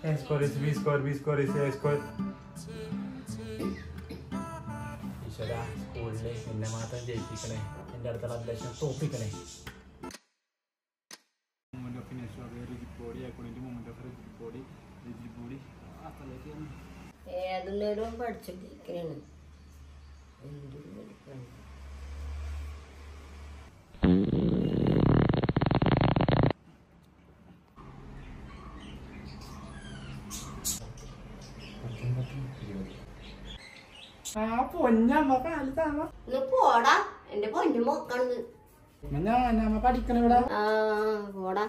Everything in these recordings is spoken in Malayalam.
A square is B square B square is A square ഈശ്വര സ്കൂളില് എന്നെ മാത്രം ജയിപ്പിക്കണേ എൻ്റെ അടുത്തുള്ള അഭിലാഷം തോപ്പിക്കണേ moment of inertia where rigid body according to moment of rigid body rigid body ആ സ്ഥലത്തേക്ക് ഏത് നേരവും പഠിച്ചിട്ടിരിക്കണാണ് എന്തൊരു പഠിപ്പാണ് ആ പൊന്നമ്മ കാലത്താമ ഒന്ന് പോടാ എന്റെ പൊന്നു മോക്കണ്ട് ഞാനമ്മ പഠിക്കണ ഇവിടെ ആ പോടാ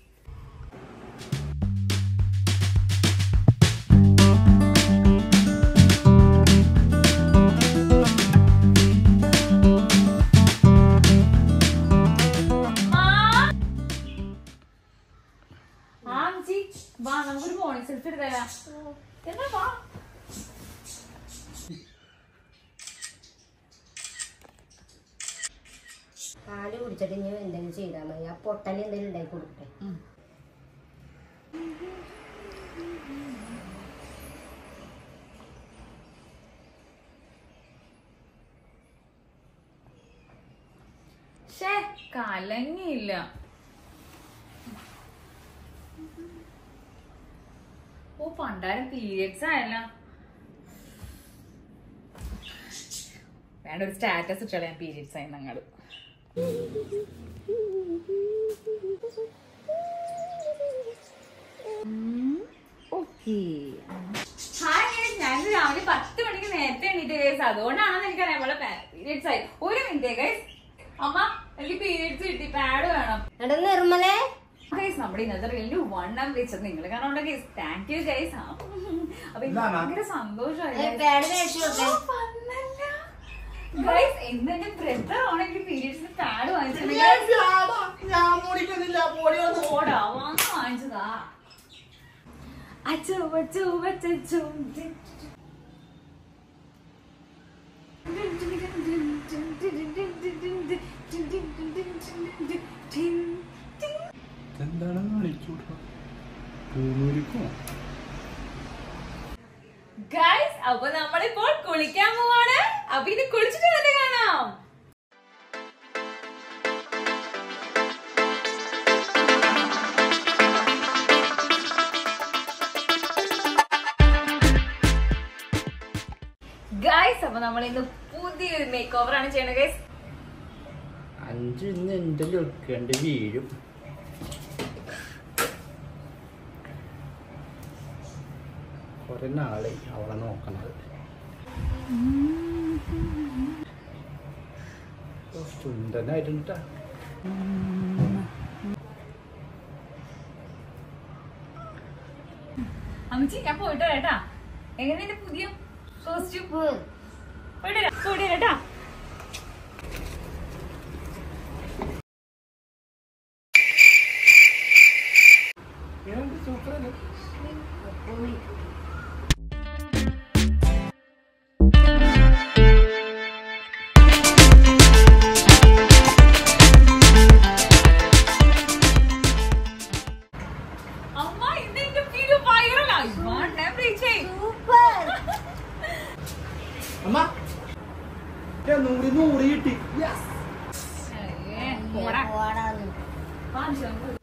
ആംജി വാ നമുക്കൊരു മോർണിംഗ് സെൽഫി എടുത്തരാം എന്നാ വാ പാല് കുടിച്ചിട്ട് ഇനി എന്തെങ്കിലും ചെയ്താൽ മതി ആ പൊട്ടന് എന്തെങ്കിലും ഉണ്ടാക്കി കൊടുക്കട്ടെ ഷേ കലങ്ങിയില്ല ഓ പണ്ടാരം പീരിയഡ്സ് ആയല്ല വേണ്ട ഒരു സ്റ്റാറ്റസ് ഇട്ടാളെ ഞാൻ പീരിയഡ്സ് ആയി ഞങ്ങള് ഹായ് ഞാൻ രാവിലെ പത്ത് മണിക്ക് നേരത്തെ എണീറ്റ് ഗൈസ് അതുകൊണ്ടാണെന്ന് എനിക്കറിയാം നമ്മളെ പീരിയഡ്സ് ആയി ഒരു മിനിറ്റ് ഗൈസ് അമ്മ എനിക്ക് പീരിയഡ്സ് കിട്ടി പാഡ് വേണം എടാ നിർമ്മലേ ഗൈസ് നമ്മുടെ ഇന്നത്തെ റീലിന് വൺ ആം വെച്ചത് നിങ്ങൾ കാരണം ഗൈസ് താങ്ക് യു ഗൈസ് അപ്പൊ എനിക്ക് ഭയങ്കര സന്തോഷമായി പാഡ് മേടിച്ചു കൊടുത്തേ ഗൈസ് ഇന്ന് എന്റെ ബ്രദർ ആണെങ്കിൽ പീരിയഡ്സിന് പാഡ് വാങ്ങിച്ചിട്ടുണ്ടെങ്കിൽ ഞാൻ മൂടിക്കുന്നില്ല പോടി വന്നു ഓടാ വാങ്ങ വാങ്ങിച്ചതാ അച്ചോ അച്ചോ അച്ചോ എന്താണ് കാണിച്ചു പൂനൂരിക്കോ ഗൈസ് അപ്പൊ നമ്മളിപ്പോൾ കുളിക്കാൻ പോവാണ് അപ്പൊ ഇത് കുളിച്ചിട്ട് തന്നെ കാണാം ഗൈസ് അപ്പൊ നമ്മൾ ഇന്ന് പുതിയൊരു മേക്ക് ഓവർ ആണ് ചെയ്യണത് ഗൈസ് അഞ്ച് ഇന്ന് എന്റെ ലുക്കേണ്ട വീഴും കുറെ നാളെ അവളെ നോക്കണത് ഓ, ചുണ്ടനായിട്ടുണ്ട് അമ്മച്ചി ഞാൻ പോയിട്ട് വരാട്ടാ എങ്ങനെ എന്റെ പുതിയ കോസ്റ്റ്യൂം പോയിട്ട് വരാം പോയിട്ട് വരാട്ടാ സൂപ്പറല്ലേ അമ്മ ഇത് എന്റെ വീഡിയോ വൈറലായി വൺ എം റീച്ച് ആയി അമ്മ ഏ, നൂറ് നൂറ് കിട്ടി അയ്യേ, പോടാ. പോടാന്ന് വാങ്ങിച്ചു നമുക്ക്